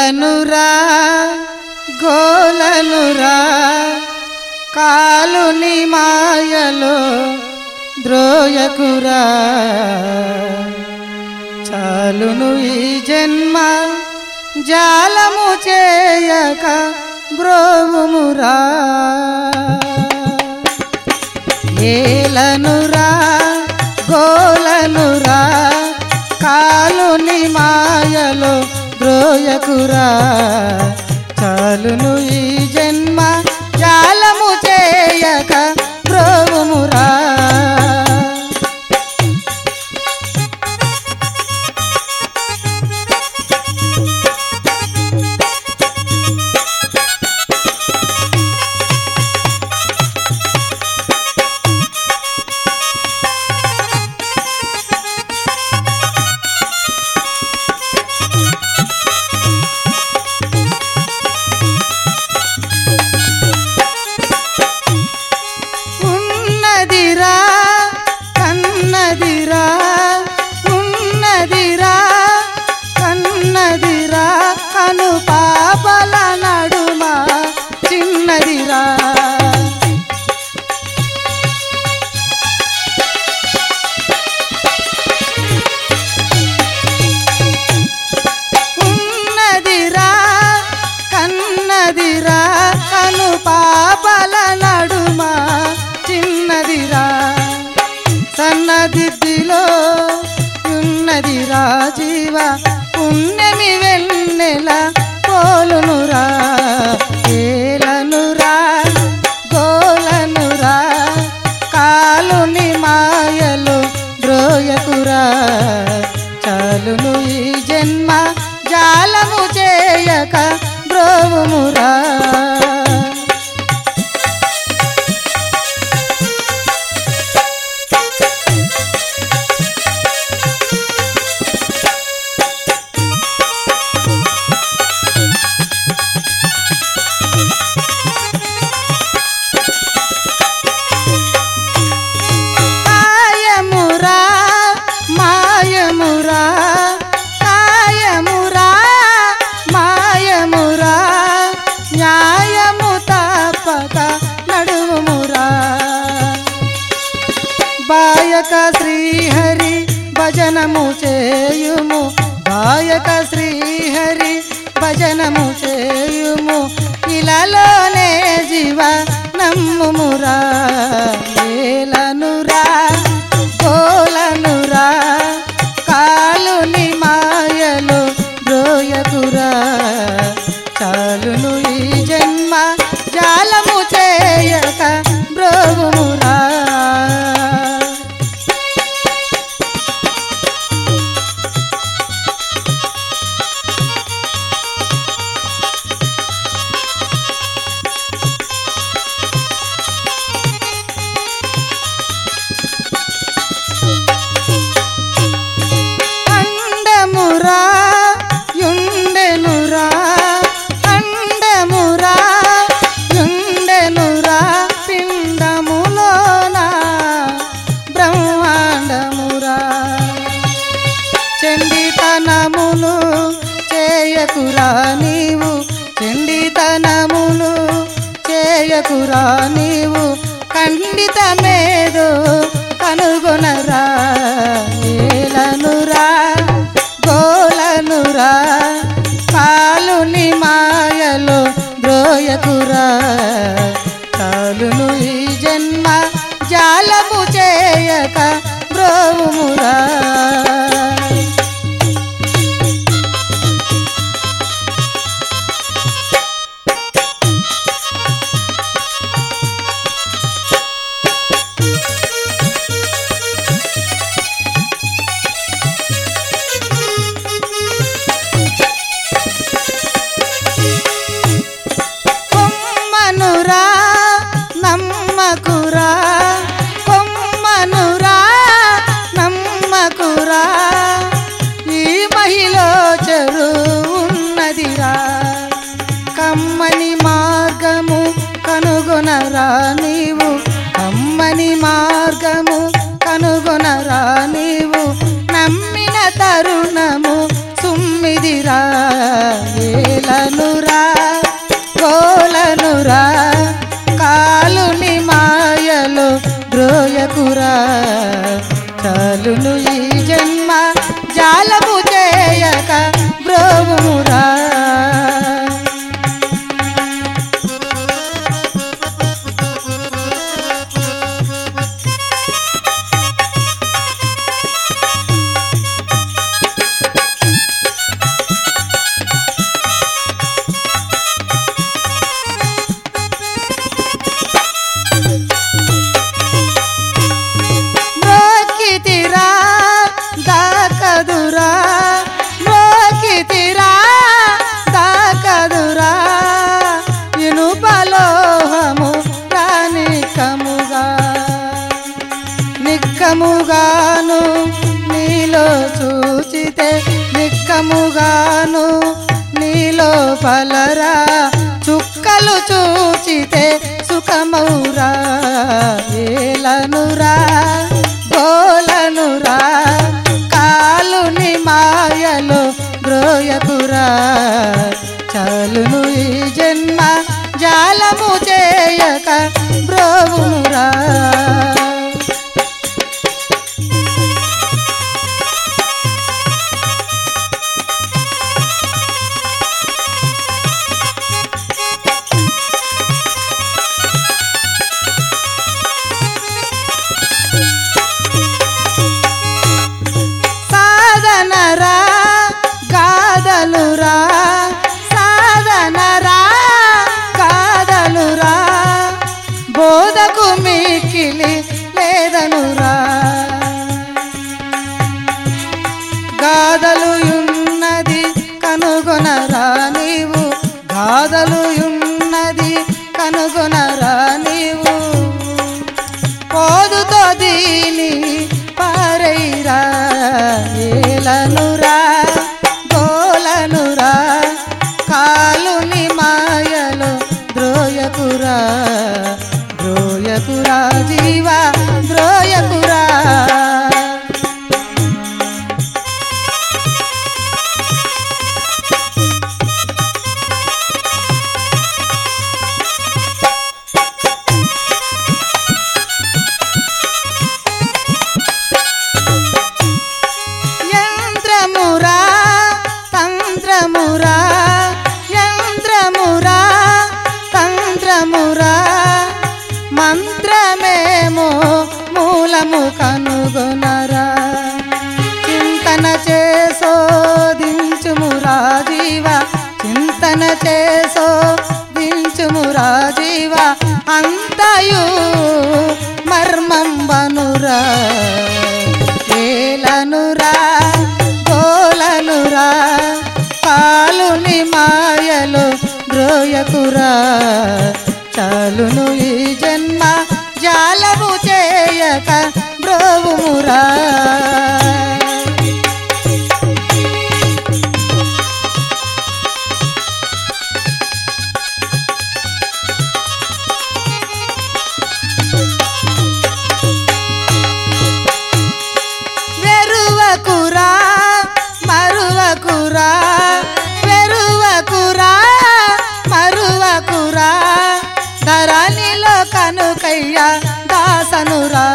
ఏలనురా గోలనురా కాలుని మాయలో ద్రోయకురా చాలును ఈ జన్మ జాలము చేయక బ్రోవుమురా ఏలనురా గోలనురా కాలుని మాయలో ద్రోయకురా చాలును ఈ జన్మ జాలము చేయక బ్రోవుమురా ఉన్నదిరా కన్నదిరా ఉన్నదిరా కన్నదిరా కను పాపల నడుమ చిన్నదిరా ఉన్నదిరా కన్నదిరా కను పాపల నడుమ చిన్నదిరా సన్నదిద్దిలో ఉన్నదిరా జీవ పుణ్యమి వెన్నెల పోలునురా ఏలనురా గోలనురా కాలుని మాయలు ద్రోయకురా చాలును ఈ జన్మ జాలము చేయక బ్రోవుమురా కాయమురా మాయమురా కాయమురా మాయమురా న్యాయము తప్పక నడుమురా బాయక శ్రీహరి భజనము చేయుము బాయక శ్రీహరి భజనము చేయుము ఇలాలోనే జీవ నమ్ముమురా ఏలనురా గోలనురా కాలుని మాయలు బ్రోయకురా చాలును ఈ జన్మ జాలము చేయక బ్రోవుమురా అండమురా యుండెనురా అండమురా యుండెనురా పిండములోన బ్రహ్మాండమురా చండితనమును చేయకురా నీవు చండితనమును చేయకురా నీవు ఖండితమేదో కనుగొనరా ఏలనురా గోలనురా కాలుని మాయలో ద్రోయకురా కాలును ఈ జన్మ జాలము చేయక బ్రోమురా కొమ్మనురా నమ్మకురా కొమ్మనురా నమ్మకురా ఈ మహిళ చెరు ఉన్నదిరా కమ్మని మార్గము కనుగొనరా నీవు కమ్మని మార్గము కనుగొనరా నీవు నమ్మిన తరుణము సుమ్మిది ఉన్నదిరా ఏలనురా గోలనురా కాలుని మాయలు ద్రోయకురా చాలును ఈ జన్మ జాలము చేయక బ్రోవుమురా మ్రోకితిరా దాకదురా మ్రోకితిరా దాకదురా ఇనుపలోహము రానికముగా నిక్కముగాను నీలో చూచితే నిక్కముగాను నీలో పలరా చుక్కలు చూచితే సుఖమౌరా ఏలనురా గోలనురా కాలుని మాయలు బ్రోయకురా చాలును ఈ జన్మ జాలము చేయక బ్రోవునురా సాధనరా గాదలురా సాధనరా గాదలురా బోధకు మికిలి లేదనురా గాదలు ఉన్నది కనుగొనరా నీవు గాదలు ఉన్నది కనుగొనరా నీవు పోదుతో దీని పారైరా ఏలనురా గోలనురా కాలుని మాయలు ద్రోయకురా ద్రోయకురా జీవా ద్రోయకురా యంత్రమురా తంత్రమురా యంత్రమురా తంత్రమురా మంత్రమేమో మూలము కనుగొనరా చింతన చేసో దించుమురా జీవ చింతన చేసో దించుమురా జీవ అంతయు మర్మం బనురా ఏలనురా గోలనురా పాలుని మాయలు ద్రోయకురా చాలును ఈ జన్మ జాలము చేయక బ్రోవుమురా వెరువకురా మరువకురా వెరువకురా మరువకురా ధరణిలో కనుకయ్య దాసనురా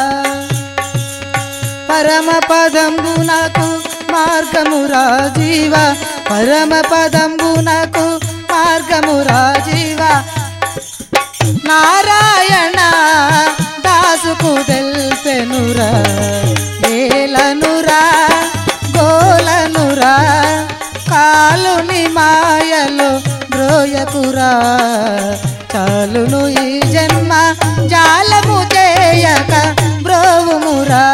పరమ పదంబునకు మార్గమురా జీవ పరమ పదంబునకు మార్గమురా జీవ నారాయణ దాసుకు తెల్పెనురా ఏలనురా గోలనురా కాలుని మాయలు బ్రోయకురా చాలును ఈ జన్మ జాలము చేయక బ్రోవుమురా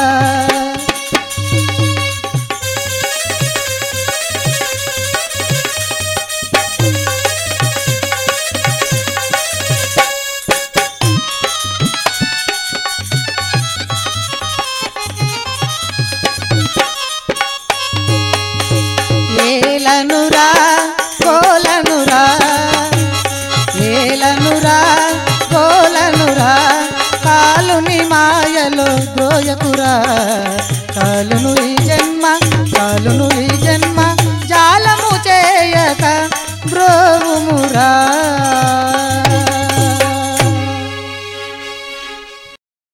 ఏలనురా కోలనురా ఏలనురా కోలనురా కాలుని మాయలో ద్రోయకురా కాలును ఈ జన్మ కాలును